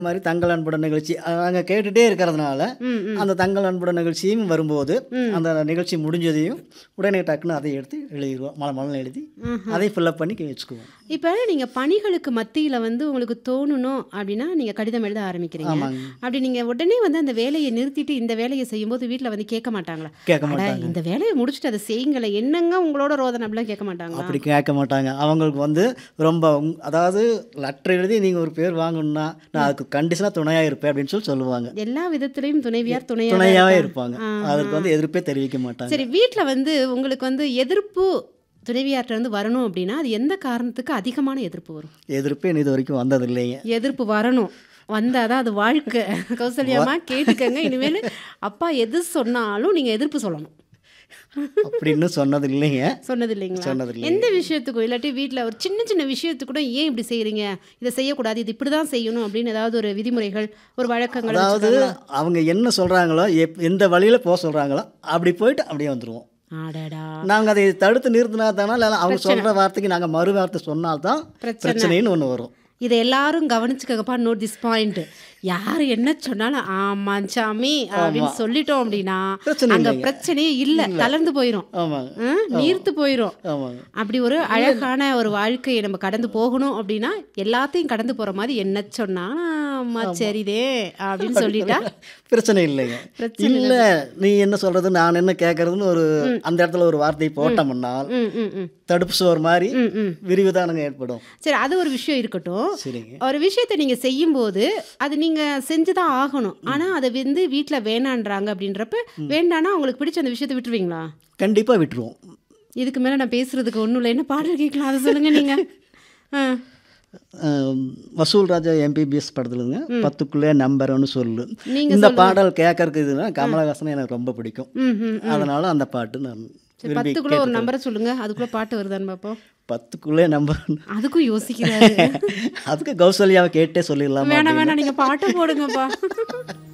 மாதிரி தங்கள் அன்புடன் நிகழ்ச்சி நாங்கள் கேட்டுகிட்டே இருக்கிறதுனால ம் ம் அந்த தங்கள் அன்புடன் நிகழ்ச்சியும் வரும்போது ம். அந்த நிகழ்ச்சி முடிஞ்சதையும் உடனே டக்குன்னு அதை எடுத்து எழுதிடுவோம் மலை மலை எழுதி அதை ஃபில்லப் பண்ணி வச்சுக்குவோம் இப்போ நீங்கள் பணிகளுக்கு மத்தியில் வந்து உங்களுக்கு தோணணும் அப்படின்னா நீங்கள் கடிதம் எழுத ஆரம்பிக்கிறீங்க ஆமாங்க அப்படி நீங்கள் உடனே வந்து அந்த வேலையை நிறுத்திட்டு இந்த வேலையை செய்யும்போது வீட்டில் வந்து கேட்க மாட்டாங்களா கேட்க அட, மாட்டாங்க இந்த வேலையை முடிச்சுட்டு அதை செய்யுங்களே என்னங்க உங்களோட ரோதனை அப்படிலாம் கேட்க மாட்டாங்களா அப்படி கேட்க மாட்டாங்க அவங்களுக்கு வந்து ரொம்ப உங்- அதாவது லெட்டர் எழுதி நீங்கள் ஒரு பேர் வாங்கணும்னா நான் அதுக்கு கண்டிஷனாக துணையாக இருப்பேன் அப்படின்னு சொல்லி சொல்லுவாங்க எல்லா விதத்திலையும் துணைவியார் துணையாக துணையாகவே இருப்பாங்க ஆ, அதுக்கு வந்து எதிர்ப்பே தெரிவிக்க மாட்டாங்க சரி வீட்டில் வந்து உங்களுக்கு வந்து எதிர்ப்பு துணைவியார்ட்ட இருந்து வரணும் அப்படின்னா அது எந்த காரணத்துக்கு அதிகமான எதிர்ப்பு வரும் எதிர்ப்பே இது வரைக்கும் வந்தது இல்லைங்க எதிர்ப்பு வரணும் வந்தாதான் அது வாழ்க்கை கௌசல்யாமா கேட்டுக்கங்க இனிமேல் அப்பா எது சொன்னாலும் நீங்கள் எதிர்ப்பு சொல்லணும் அப்படின்னு சொன்னது இல்லைங்க சொன்னது இல்லைங்களா சொன்னது இல்லைங்க எந்த விஷயத்துக்கும் இல்லாட்டி வீட்டில் ஒரு சின்ன சின்ன விஷயத்துக்கு கூட ஏன் இப்படி செய்கிறீங்க இதை செய்யக்கூடாது இது இப்படி தான் செய்யணும் அப்படின்னு ஏதாவது ஒரு விதிமுறைகள் ஒரு வழக்கங்கள் அதாவது வச்சுருக்காங்களா? அவங்க என்ன சொல்கிறாங்களோ எப் எந்த வழியில் போக சொல்கிறாங்களோ அப்படி போயிட்டு அப்படியே வந்துடுவோம் ஆடாடா நாங்கள் அதை தடுத்து நிறுத்தினா தானே இல்லை அவங்க சொல்கிற வார்த்தைக்கு நாங்கள் மறு வார்த்தை சொன்னால்தான் பிரச்சனை. பிரச்சனைன்னு ஒன்று வரும் இதை எல்லாரும் கவனிச்சுக்கப்பா நோட் திஸ் பாயிண்ட் யார் என்ன சொன்னாலும் ஆமாம் சாமி அப்படின்னு சொல்லிட்டோம் அப்படின்னா பிரச்சனை அங்க இல்லைங்க. பிரச்சனையே இல்லை தளர்ந்து போயிடும் ஆமாங்க ம், நீர்த்து போயிடும் ஆமாங்க அப்படி ஒரு அழகான ஒரு வாழ்க்கையை நம்ம கடந்து போகணும் அப்படின்னா எல்லாத்தையும் கடந்து போற மாதிரி என்ன சொன்னா ஆமா சரிதே அப்படின்னு சொல்லிட்டா பிரச்சனை இல்லைங்க பிரச்சனை இல்லை நீ என்ன சொல்கிறது நான் என்ன கேட்குறதுன்னு ஒரு அந்த இடத்துல ஒரு வார்த்தையை போட்டோம்னால் ம் ம் ம் தடுப்பு சுவர் மாதிரி ம் ம் விரிவுதானங்க ஏற்படும் சரி அது ஒரு விஷயம் இருக்கட்டும் சரிங்க ஒரு விஷயத்தை நீங்க செய்யும்போது அது நீங்க செஞ்சு தான் ஆகணும் ஆனா அதை வந்து வீட்ல வேணான்றாங்க அப்படின்றப்ப வேண்டானா உங்களுக்கு பிடிச்ச அந்த விஷயத்தை விட்டுருவீங்களா கண்டிப்பாக விட்டுருவோம் இதுக்கு மேல நான் பேசுறதுக்கு ஒண்ணும் இல்லை என்ன பாடல் கேட்கலாம் அதை சொல்லுங்க நீங்க ஆ. ஆம், வசூல் ராஜா எம்பிபிஎஸ் படத்துலங்க பத்துக்குள்ளே நம்பர்னு சொல்லு நீங்க இந்த பாடல் கேட்கறதுக்கு இதுனா கமலஹாசன் எனக்கு ரொம்ப பிடிக்கும் ம் ம் அதனால அந்த பாட்டு நான் சரி, விரும்பி பத்துக்குள்ள ஒரு நம்பரை சொல்லுங்க அதுக்குள்ள பாட்டு வருதான்னு பார்ப்போம் பத்துக்குள்ளே நம்பர் அதுக்கும் யோசிக்கிறாரு அதுக்கு கௌசல்யாவை கேட்டே சொல்லிடலாமா வேணாம் வேணாம் நீங்க பாட்டு போடுங்கப்பா